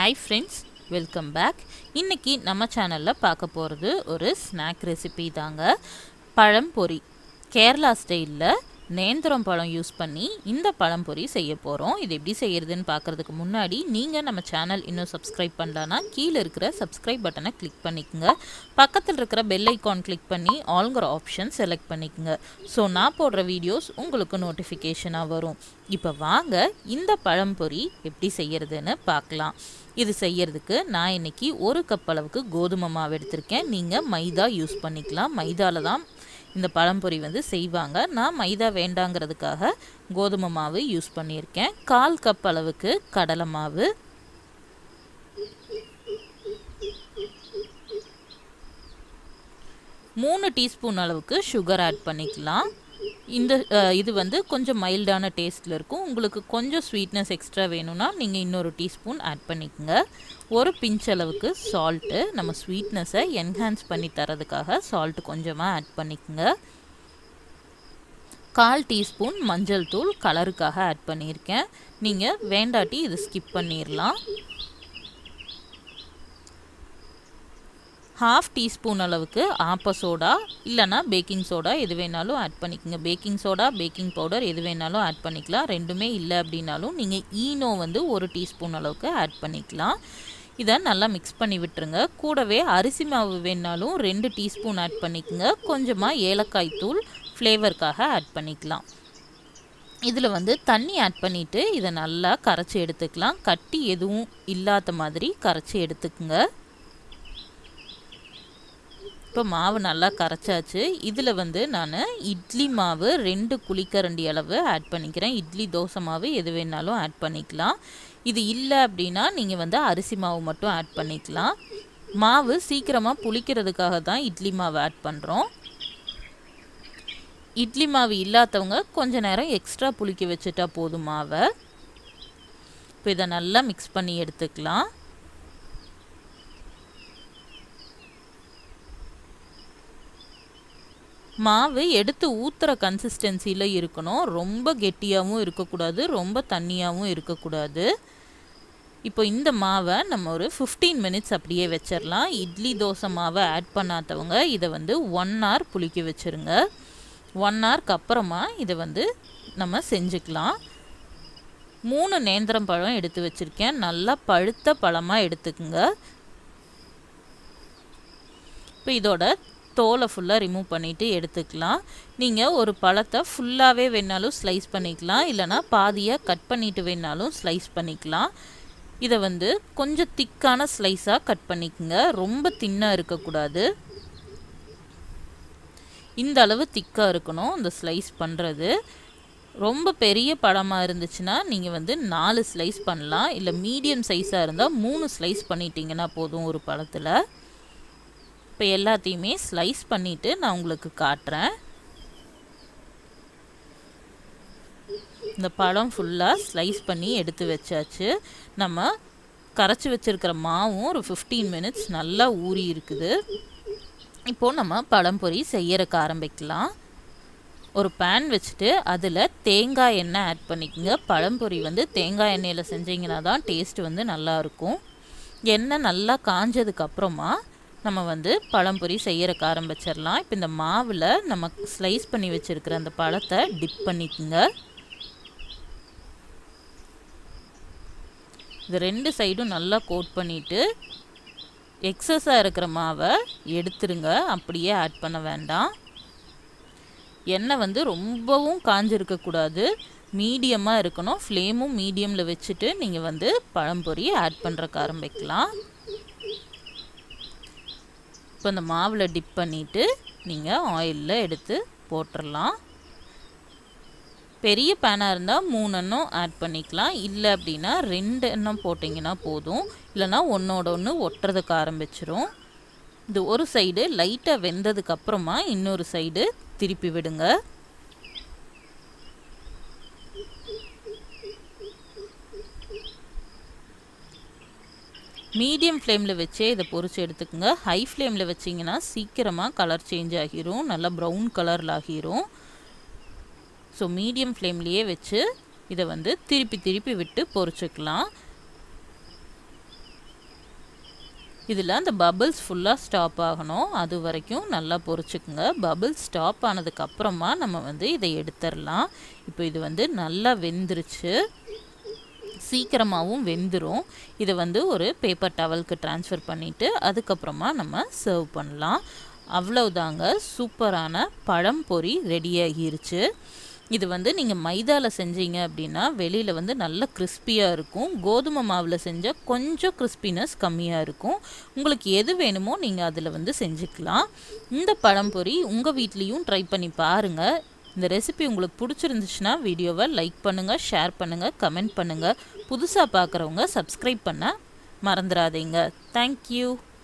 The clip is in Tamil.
ஹாய் ஃப்ரெண்ட்ஸ் வெல்கம் பேக் இன்றைக்கி நம்ம சேனலில் பார்க்க போகிறது ஒரு ஸ்நாக் ரெசிபி தாங்க பழம்பொரி கேரளா ஸ்டைலில் நேந்திரம் பழம் யூஸ் பண்ணி இந்த பழம்பொரி செய்ய போகிறோம் இது எப்படி செய்யறதுன்னு பார்க்குறதுக்கு முன்னாடி நீங்கள் நம்ம சேனல் இன்னும் சப்ஸ்கிரைப் பண்ணலன்னா கீழே இருக்கிற சப்ஸ்கிரைப் பட்டனை கிளிக் பண்ணிக்கோங்க பக்கத்தில் இருக்கிற பெல் ஐக்கான் கிளிக் பண்ணி ஆல்கிற ஆப்ஷன் செலக்ட் பண்ணிக்கோங்க ஸோ நான் போடுற வீடியோஸ் உங்களுக்கு நோட்டிஃபிகேஷனாக வரும் இப்போ வாங்க இந்த பழம்பொரி எப்படி செய்யறதுன்னு பார்க்கலாம் இது செய்யறதுக்கு நான் இன்னைக்கு ஒரு கப் அளவுக்கு கோதுமை மாவு எடுத்திருக்கேன் நீங்கள் மைதா யூஸ் பண்ணிக்கலாம் மைதாவில் தான் இந்த பழம்பொரி வந்து செய்வாங்க நான் மைதா வேண்டாங்கிறதுக்காக கோதுமை மாவு யூஸ் பண்ணியிருக்கேன் கால் கப் அளவுக்கு கடலை மாவு மூணு டீஸ்பூன் அளவுக்கு சுகர் ஆட் பண்ணிக்கலாம் இந்த அஹ், இது வந்து கொஞ்சம் மைல்டான டேஸ்ட்டில் இருக்கும் உங்களுக்கு கொஞ்சம் ஸ்வீட்னஸ் எக்ஸ்ட்ரா வேணும்னா நீங்கள் இன்னொரு டீஸ்பூன் ஆட் பண்ணிக்கோங்க ஒரு பிஞ்ச் அளவுக்கு சால்ட்டு நம்ம ஸ்வீட்னஸை என்ஹான்ஸ் பண்ணி தரதுக்காக சால்ட் கொஞ்சமாக ஆட் பண்ணிக்கோங்க கால் டீஸ்பூன் மஞ்சள் தூள் கலருக்காக ஆட் பண்ணியிருக்கேன் நீங்கள் வேண்டாட்டி இது ஸ்கிப் பண்ணிடலாம் ஹாஃப் டீஸ்பூன் அளவுக்கு ஆப்ப சோடா இல்லைனா பேக்கிங் சோடா எது வேணாலும் ஆட் பண்ணிக்கோங்க பேக்கிங் சோடா பேக்கிங் பவுடர் எது வேணாலும் ஆட் பண்ணிக்கலாம் ரெண்டுமே இல்லை அப்படின்னாலும் நீங்கள் ஈனோ வந்து ஒரு டீஸ்பூன் அளவுக்கு ஆட் பண்ணிக்கலாம் இதை நல்லா மிக்ஸ் பண்ணி விட்டுருங்க கூடவே அரிசி மாவு வேணாலும் ரெண்டு டீஸ்பூன் ஆட் பண்ணிக்கோங்க கொஞ்சமாக ஏலக்காய் தூள் ஃப்ளேவருக்காக ஆட் பண்ணிக்கலாம் இதில் வந்து தண்ணி ஆட் பண்ணிவிட்டு இதை நல்லா கரைச்சி எடுத்துக்கலாம் கட்டி எதுவும் இல்லாத மாதிரி கரைச்சி எடுத்துக்குங்க இப்போ மாவு நல்லா கரைச்சாச்சு இதில் வந்து நான் இட்லி மாவு ரெண்டு குழிக்கரண்டி அளவு ஆட் பண்ணிக்கிறேன் இட்லி தோசை மாவு எது வேணாலும் ஆட் பண்ணிக்கலாம் இது இல்லை அப்படின்னா நீங்கள் வந்து அரிசி மாவு மட்டும் ஆட் பண்ணிக்கலாம் மாவு சீக்கிரமாக புளிக்கிறதுக்காக தான் இட்லி மாவு ஆட் பண்ணுறோம் இட்லி மாவு இல்லாதவங்க கொஞ்ச நேரம் எக்ஸ்ட்ரா புளிக்க வச்சுட்டா போதும் மாவை இப்போ இதை நல்லா மிக்ஸ் பண்ணி எடுத்துக்கலாம் மாவு எடுத்து ஊற்றுற கன்சிஸ்டன்சியில் இருக்கணும் ரொம்ப கெட்டியாகவும் இருக்கக்கூடாது ரொம்ப தண்ணியாகவும் இருக்கக்கூடாது இப்போ இந்த மாவை நம்ம ஒரு ஃபிஃப்டீன் மினிட்ஸ் அப்படியே வச்சிடலாம் இட்லி தோசை மாவை ஆட் பண்ணாதவங்க இதை வந்து ஒன் ஹவர் புளிக்க வச்சுருங்க ஒன் ஹவருக்கு அப்புறமா இதை வந்து நம்ம செஞ்சுக்கலாம் மூணு நேந்திரம் பழம் எடுத்து வச்சுருக்கேன் நல்லா பழுத்த பழமாக எடுத்துக்குங்க இப்போ இதோட தோலை ஃபுல்லாக ரிமூவ் பண்ணிவிட்டு எடுத்துக்கலாம் நீங்கள் ஒரு பழத்தை ஃபுல்லாகவே வேணாலும் ஸ்லைஸ் பண்ணிக்கலாம் இல்லைனா பாதியாக கட் பண்ணிட்டு வேணாலும் ஸ்லைஸ் பண்ணிக்கலாம் இதை வந்து கொஞ்சம் திக்கான ஸ்லைஸாக கட் பண்ணிக்கோங்க ரொம்ப தின்னாக இருக்கக்கூடாது இந்த அளவு திக்காக இருக்கணும் இந்த ஸ்லைஸ் பண்ணுறது ரொம்ப பெரிய பழமாக இருந்துச்சுன்னா நீங்கள் வந்து நாலு ஸ்லைஸ் பண்ணலாம் இல்லை மீடியம் சைஸாக இருந்தால் மூணு ஸ்லைஸ் பண்ணிட்டீங்கன்னா போதும் ஒரு பழத்தில் இப்போ எல்லாத்தையுமே ஸ்லைஸ் பண்ணிவிட்டு நான் உங்களுக்கு காட்டுறேன் இந்த பழம் ஃபுல்லாக ஸ்லைஸ் பண்ணி எடுத்து வச்சாச்சு நம்ம கரைச்சி வச்சுருக்கிற மாவும் ஒரு ஃபிஃப்டீன் மினிட்ஸ் நல்லா ஊறி இருக்குது இப்போது நம்ம பழம்பொரி செய்யறக்கு ஆரம்பிக்கலாம் ஒரு பேன் வச்சுட்டு அதில் தேங்காய் எண்ணெய் ஆட் பண்ணிக்கோங்க பழம்பொரி வந்து தேங்காய் எண்ணெயில் செஞ்சீங்கன்னா தான் டேஸ்ட் வந்து நல்லாயிருக்கும் எண்ணெய் நல்லா காஞ்சதுக்கப்புறமா நம்ம வந்து பழம்பொரி செய்யறக்கு ஆரம்பிச்சிடலாம் இப்போ இந்த மாவில் நம்ம ஸ்லைஸ் பண்ணி வச்சுருக்கிற அந்த பழத்தை டிப் பண்ணிக்கோங்க இது ரெண்டு சைடும் நல்லா கோட் பண்ணிவிட்டு எக்ஸஸாக இருக்கிற மாவை எடுத்துருங்க அப்படியே ஆட் பண்ண வேண்டாம் எண்ணெய் வந்து ரொம்பவும் காஞ்சிருக்கக்கூடாது மீடியமாக இருக்கணும் ஃப்ளேமும் மீடியமில் வச்சுட்டு நீங்கள் வந்து பழம்பொரி ஆட் பண்ணுறக்கு ஆரம்பிக்கலாம் இப்போ இந்த மாவில் டிப் பண்ணிவிட்டு நீங்கள் ஆயிலில் எடுத்து போட்டுடலாம் பெரிய பேனாக இருந்தால் மூணு எண்ணம் ஆட் பண்ணிக்கலாம் இல்லை அப்படின்னா ரெண்டு எண்ணம் போட்டிங்கன்னா போதும் இல்லைனா ஒன்றோட ஒன்று ஒட்டுறதுக்கு ஆரம்பிச்சிரும் இது ஒரு சைடு லைட்டாக வெந்ததுக்கு அப்புறமா இன்னொரு சைடு திருப்பி விடுங்க மீடியம் ஃப்ளேமில் வச்சே இதை பொரிச்சு எடுத்துக்கோங்க ஹை ஃப்ளேமில் வச்சிங்கன்னா சீக்கிரமாக கலர் சேஞ்ச் ஆகிரும் நல்லா ப்ரௌன் கலரில் ஆகிரும் ஸோ மீடியம் ஃப்ளேம்லேயே வச்சு இதை வந்து திருப்பி திருப்பி விட்டு பொரிச்சுக்கலாம் இதில் அந்த பபிள்ஸ் ஃபுல்லாக ஸ்டாப் ஆகணும் அது வரைக்கும் நல்லா பொரிச்சுக்குங்க பபிள்ஸ் ஸ்டாப் ஆனதுக்கப்புறமா நம்ம வந்து இதை எடுத்துடலாம் இப்போ இது வந்து நல்லா வெந்துருச்சு சீக்கிரமாகவும் வெந்துடும் இதை வந்து ஒரு பேப்பர் டவலுக்கு ட்ரான்ஸ்ஃபர் பண்ணிவிட்டு அதுக்கப்புறமா நம்ம சர்வ் பண்ணலாம் அவ்வளவுதாங்க சூப்பரான பழம் பொரி ரெடி ஆகிருச்சு இது வந்து நீங்கள் மைதாவில் செஞ்சீங்க அப்படின்னா வெளியில் வந்து நல்ல கிறிஸ்பியாக இருக்கும் கோதுமை மாவில் செஞ்சால் கொஞ்சம் கிறிஸ்பினஸ் கம்மியாக இருக்கும் உங்களுக்கு எது வேணுமோ நீங்கள் அதில் வந்து செஞ்சுக்கலாம் இந்த பழம்பொரி உங்கள் வீட்லேயும் ட்ரை பண்ணி பாருங்கள் இந்த ரெசிபி உங்களுக்கு பிடிச்சிருந்துச்சுன்னா வீடியோவை லைக் பண்ணுங்கள் ஷேர் பண்ணுங்கள் கமெண்ட் பண்ணுங்கள் புதுசாக பார்க்குறவங்க சப்ஸ்கிரைப் பண்ண மறந்துடாதீங்க தேங்க்யூ